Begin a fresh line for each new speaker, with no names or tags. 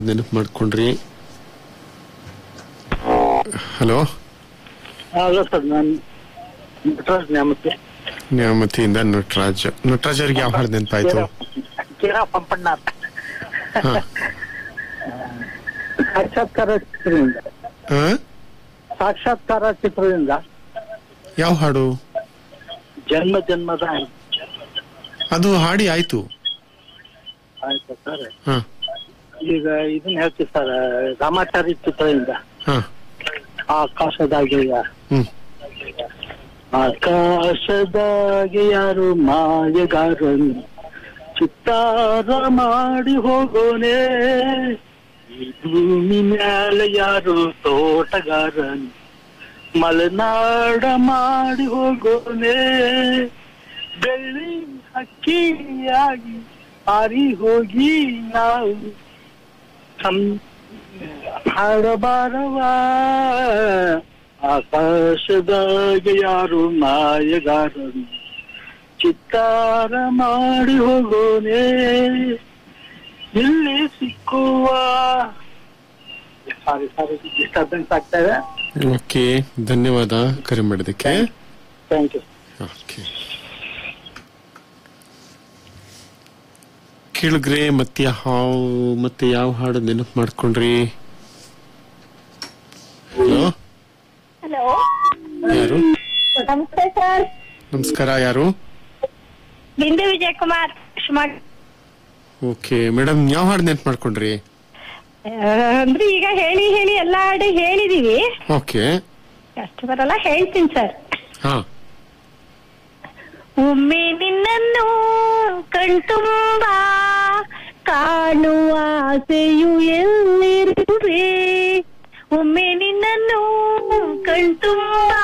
ನೆನಪು ಮಾಡ್ಕೊಂಡ್ರಿ hello
hello sir ನಾನು ನಟರಾಜ್ ನ್ಯಾಮತಿ
ನ್ಯಾಮತಿಯಿಂದ ನಟರಾಜ್ ನಟರಾಜ್ ಅವ್ರಿಗೆ ಯಾವ ಹಾಡು ನೆನಪಾಯ್ತು
ಕಿರಾ ಪಂಪಣ್ಣ ಅಂತ.
ಹಾ.
ಸಾಕ್ಷಾತ್ಕಾರ ಚಿತ್ರದಿಂದ
ಆ?
ಸಾಕ್ಷಾತ್ಕಾರ ಚಿತ್ರದಿಂದ
ಯಾವ ಹಾಡು
ಜನ್ಮ ಜನ್ಮದ
ಅದು ಹಾಡಿ ಆಯ್ತು
ಆಯ್ತು ಸರ್
ಹಾ
ಈಗ ಇದನ್ನ ಹೇಳ್ತೀವಿ ಸರ್ ರಾಮಾಚಾರಿ ಚಿತ್ರದಿಂದ
ಹಾ
ಆಕಾಶದಾಗೆ ಯಾ-
ಹ್ಮ್
ಆಕಾಶದಾಗೆ ಯಾರು ಮಾಯಗಾರನು ಚಿತ್ತಾರ ಮಾಡಿ ಹೋಗೋನೆ ಈ ಭೂಮಿ ಮ್ಯಾಲ ಯಾರು ತೋಟಗಾರನು ಮಲೆನಾಡ ಮಾಡಿ ಹೋಗೋನೆ ಬೆಳ್ಳಿ ಹಕ್ಕಿಯಾಗಿ ಹಾರಿ ಹೋಗಿ ನಾವು ಸಂ- ಹಾಡಬಾರವ ಆಕಾಶದಾಗ ಯಾರು ಮಾಯಗಾರನು ಚಿತ್ತಾರ ಮಾಡಿ ಹೋಗೋನೆ ಇಲ್ಲಿ ಸಿಕ್ಕುವ ಸಾರಿ ಸಾರಿ ಡಿಸ್ಟರ್ಬೆನ್ಸ್ ಆಗ್ತಾ ಇದೆ
ಓಕೆ ಧನ್ಯವಾದ ಕರೆ ಮಾಡಿದಕ್ಕೆ
ಥ್ಯಾಂಕ್ ಯು
ಓಕೆ ಕೇಳಿದ್ರೆ ಮತ್ತೆ ಹಾವು ಮತ್ತೆ ಯಾವ ಹಾಡು ನೆನಪು ಮಾಡ್ಕೊಂಡ್ರಿ ಹಲೋ
ಹಲೋ
ಯಾರು
ನಮಸ್ತೆ ಸರ್
ನಮಸ್ಕಾರ ಯಾರು
ಬಿಂದು ವಿಜಯ್ ಕುಮಾರ್ ಶಿವಮೊಗ್ಗ
ಓಕೆ ಮೇಡಮ್ ಯಾವ ಹಾಡು ನೆನಪು ಮಾಡ್ಕೊಂಡ್ರಿ
ಆ, ಅಂದ್ರೆ ಈಗ ಹೇಳಿ ಹೇಳಿ ಎಲ್ಲ ಹಾಡು ಹೇಳಿದೀವಿ
ಓಕೆ
ಅಷ್ಟು ಬರಲ್ಲ ಹೇಳ್ತೀನಿ ಸರ್
ಹಾ
ಒಮ್ಮೆ ನಿನ್ನನ್ನು ಕಣ್ತುಂಬ ಕಾಣುವ ಆಸೆಯು ಎಲ್ಲಿರುವೆ ಒಮ್ಮೆ ನಿನ್ನನ್ನು ಕಣ್ತುಂಬ